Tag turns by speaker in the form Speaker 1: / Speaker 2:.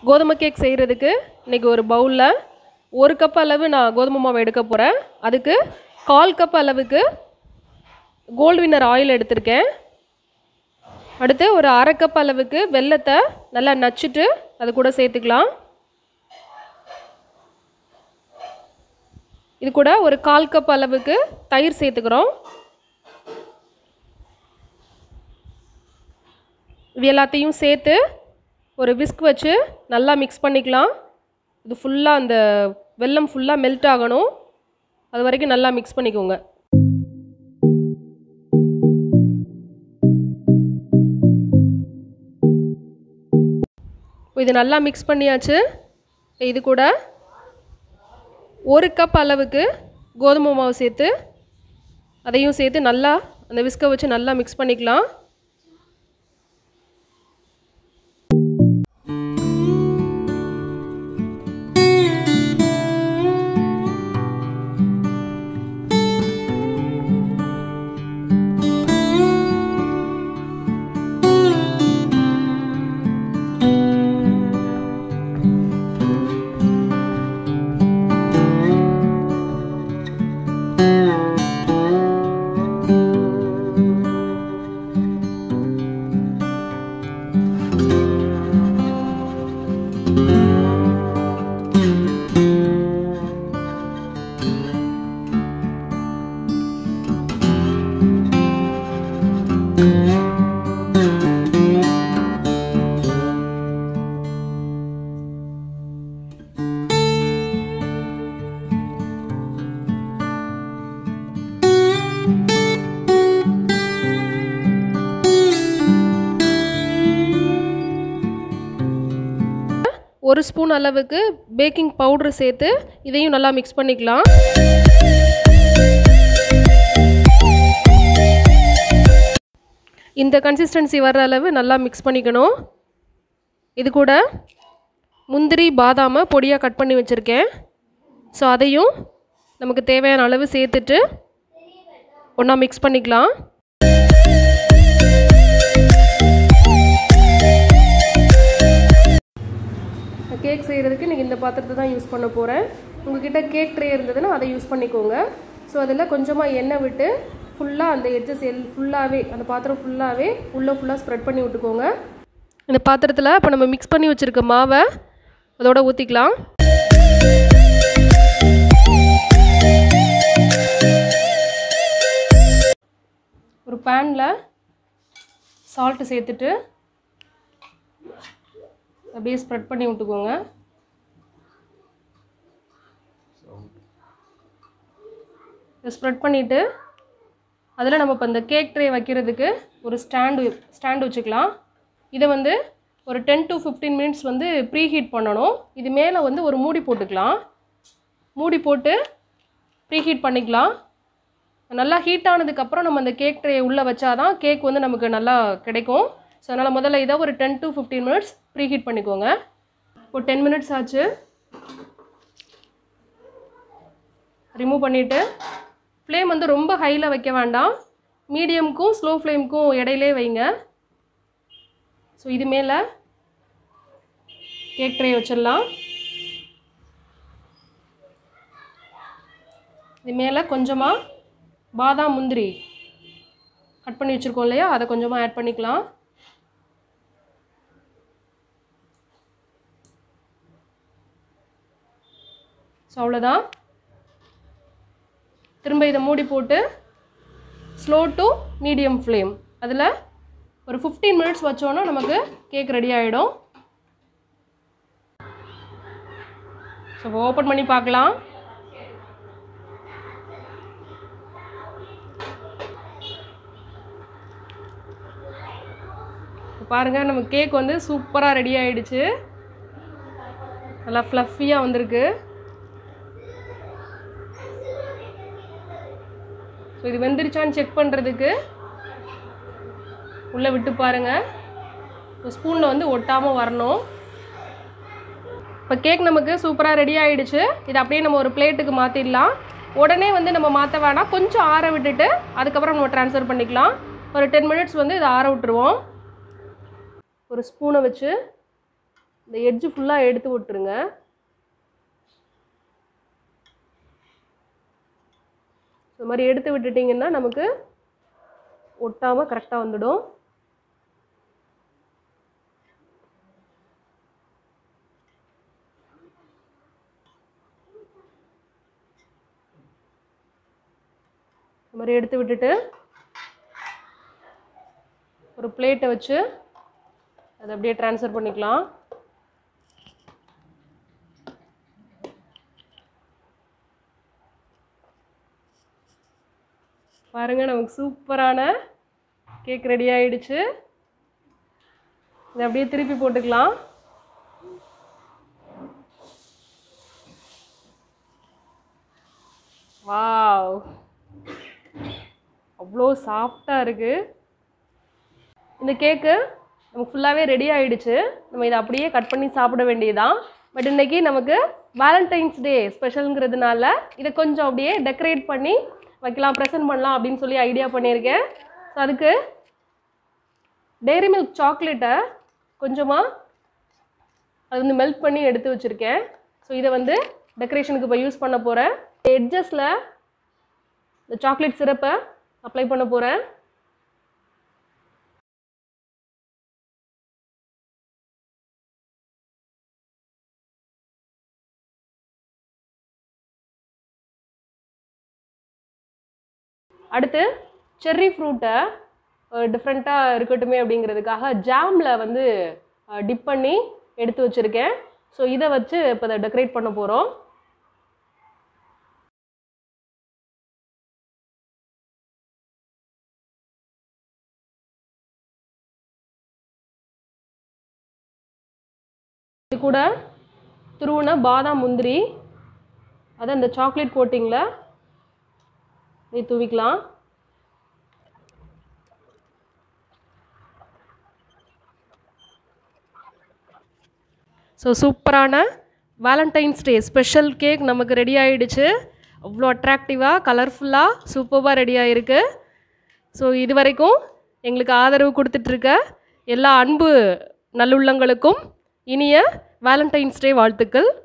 Speaker 1: கோதுமை கேக் செய்கிறதுக்கு இன்றைக்கி ஒரு பவுலில் ஒரு கப் அளவு நான் கோதுமை மாவு எடுக்க போகிறேன் அதுக்கு கால் கப் அளவுக்கு கோல்டு வின்னர் ஆயில் எடுத்திருக்கேன் அடுத்து ஒரு அரை கப் அளவுக்கு வெல்லத்தை நல்லா நச்சுட்டு அது கூட சேர்த்துக்கலாம் இது கூட ஒரு கால் கப் அளவுக்கு தயிர் சேர்த்துக்கிறோம் இது எல்லாத்தையும் சேர்த்து ஒரு விஸ்க் வச்சு நல்லா மிக்ஸ் பண்ணிக்கலாம் இது ஃபுல்லாக அந்த வெல்லம் ஃபுல்லாக மெல்ட் ஆகணும் அது வரைக்கும் நல்லா மிக்ஸ் பண்ணிக்கோங்க இது நல்லா மிக்ஸ் பண்ணியாச்சு இது கூட ஒரு கப் அளவுக்கு கோதுமை மாவு சேர்த்து அதையும் சேர்த்து நல்லா அந்த விஸ்கை வச்சு நல்லா மிக்ஸ் பண்ணிக்கலாம் ஒரு ஸ்பூன் அளவுக்கு பேக்கிங் பவுடர் சேர்த்து இதையும் நல்லா மிக்ஸ் பண்ணிக்கலாம் இந்த கன்சிஸ்டன்சி வர்ற அளவு நல்லா மிக்ஸ் பண்ணிக்கணும் இது கூட முந்திரி பாதாமை பொடியாக கட் பண்ணி வச்சுருக்கேன் ஸோ அதையும் நமக்கு தேவையான அளவு சேர்த்துட்டு ஒன்றா மிக்ஸ் பண்ணிக்கலாம் கேக் செய்கிறதுக்கு இன்றைக்கி இந்த பாத்திரத்தை தான் யூஸ் பண்ண போகிறேன் உங்ககிட்ட கேக் ட்ரே இருந்ததுன்னா அதை யூஸ் பண்ணிக்கோங்க ஸோ அதில் கொஞ்சமாக எண்ணெய் விட்டு ஃபுல்லாக அந்த எட்ஜஸ் எல் ஃபுல்லாகவே அந்த பாத்திரம் ஃபுல்லாகவே உள்ளே ஃபுல்லாக ஸ்ப்ரெட் பண்ணி விட்டுக்கோங்க இந்த பாத்திரத்தில் இப்போ நம்ம மிக்ஸ் பண்ணி வச்சுருக்க மாவை அதோட ஊற்றிக்கலாம் ஒரு பேனில் சால்ட்டு சேர்த்துட்டு அப்படியே ஸ்ப்ரெட் பண்ணி விட்டுக்கோங்க ஸ்ப்ரெட் பண்ணிவிட்டு அதில் நம்ம இப்போ இந்த கேக் ட்ரே வைக்கிறதுக்கு ஒரு ஸ்டாண்டு ஸ்டாண்டு வச்சுக்கலாம் இதை வந்து ஒரு டென் டு ஃபிஃப்டீன் மினிட்ஸ் வந்து ப்ரீ ஹீட் பண்ணணும் இது மேலே வந்து ஒரு மூடி போட்டுக்கலாம் மூடி போட்டு ப்ரீ ஹீட் பண்ணிக்கலாம் நல்லா ஹீட் ஆனதுக்கப்புறம் நம்ம அந்த கேக் ட்ரே உள்ளே வச்சாதான் கேக் வந்து நமக்கு நல்லா கிடைக்கும் ஸோ அதனால் முதல்ல இதை ஒரு ten to fifteen minutes preheat பண்ணிக்கோங்க இப்போ டென் மினிட்ஸ் ஆச்சு ரிமூவ் பண்ணிவிட்டு ஃப்ளேம் வந்து ரொம்ப ஹையில் வைக்க வேண்டாம் மீடியமுக்கும் ஸ்லோ ஃப்ளேமுக்கும் இடையிலே வைங்க ஸோ இது மேலே கேக் ட்ரே வச்சிடலாம் இது மேலே கொஞ்சமாக பாதாம் முந்திரி கட் பண்ணி வச்சுருக்கோம் இல்லையா அதை கொஞ்சமாக ஆட் பண்ணிக்கலாம் ஸோ அவ்வளோதான் திரும்ப இதை மூடி போட்டு ஸ்லோ டு மீடியம் ஃப்ளேம் அதில் ஒரு ஃபிஃப்டீன் மினிட்ஸ் வச்சோன்னா நமக்கு கேக் ரெடி ஆகிடும் ஸோ ஓப்பன் பண்ணி பார்க்கலாம் பாருங்கள் நம்ம கேக் வந்து சூப்பராக ரெடி ஆகிடுச்சு நல்லா ஃப்ளஃபியாக வந்திருக்கு ஸோ இது வெந்துருச்சான்னு செக் பண்ணுறதுக்கு உள்ளே விட்டு பாருங்கள் ஸ்பூனில் வந்து ஒட்டாமல் வரணும் இப்போ கேக் நமக்கு சூப்பராக ரெடி ஆகிடுச்சு இதை அப்படியே நம்ம ஒரு பிளேட்டுக்கு மாற்றிடலாம் உடனே வந்து நம்ம மாற்ற வேணாம் கொஞ்சம் ஆற விட்டுட்டு அதுக்கப்புறம் நம்ம ட்ரான்ஸ்ஃபர் பண்ணிக்கலாம் ஒரு டென் மினிட்ஸ் வந்து இதை ஆற விட்டுருவோம் ஒரு ஸ்பூனை வச்சு இந்த எட்ஜு ஃபுல்லாக எடுத்து விட்டுருங்க இந்த மாதிரி எடுத்து விட்டுட்டிங்கன்னா நமக்கு ஒட்டாமல் கரெக்டாக வந்துடும் இந்த மாதிரி எடுத்து விட்டுட்டு ஒரு பிளேட்டை வச்சு அதை அப்படியே ட்ரான்ஸ்ஃபர் பண்ணிக்கலாம் பாருங்க நமக்கு சூப்பரான கேக் ரெடி ஆயிடுச்சு இதை அப்படியே திருப்பி போட்டுக்கலாம் வாவ் அவ்வளோ சாஃப்டாக இருக்குது இந்த கேக்கு நமக்கு ஃபுல்லாகவே ரெடி ஆயிடுச்சு நம்ம இதை அப்படியே கட் பண்ணி சாப்பிட வேண்டியதுதான் பட் இன்னைக்கு நமக்கு வேலண்டைன்ஸ் டே ஸ்பெஷலுங்கிறதுனால இதை கொஞ்சம் அப்படியே டெக்கரேட் பண்ணி வைக்கலாம் ப்ரெசென்ட் பண்ணலாம் அப்படின்னு சொல்லி ஐடியா பண்ணியிருக்கேன் ஸோ அதுக்கு டெய்ரி மில்க் சாக்லேட்டை கொஞ்சமாக அது வந்து மெல்ட் பண்ணி எடுத்து வச்சுருக்கேன் ஸோ இதை வந்து டெக்கரேஷனுக்கு இப்போ யூஸ் பண்ண போகிறேன் எட்ஜஸில் இந்த சாக்லேட் சிரப்பை அப்ளை பண்ண போகிறேன் அடுத்து செர்ரி ஃப்ரூட்டை டிஃப்ரெண்ட்டாக இருக்கட்டுமே அப்படிங்கிறதுக்காக ஜாமில் வந்து டிப் பண்ணி எடுத்து வச்சுருக்கேன் ஸோ இதை வச்சு இப்போ அதை டெக்கரேட் பண்ண போகிறோம் இது கூட துருவுன பாதாம் முந்திரி அதை அந்த சாக்லேட் கோட்டிங்கில் இதை தூவிக்கலாம் ஸோ சூப்பரான வேலண்டைன்ஸ் டே ஸ்பெஷல் கேக் நமக்கு ரெடி ஆயிடுச்சு அவ்வளோ அட்ராக்டிவாக கலர்ஃபுல்லாக சூப்பராக ரெடி ஆகிருக்கு ஸோ இது வரைக்கும் எங்களுக்கு ஆதரவு கொடுத்துட்ருக்க எல்லா அன்பு நல்லுள்ளங்களுக்கும் இனிய வேலண்டைன்ஸ் டே வாழ்த்துக்கள்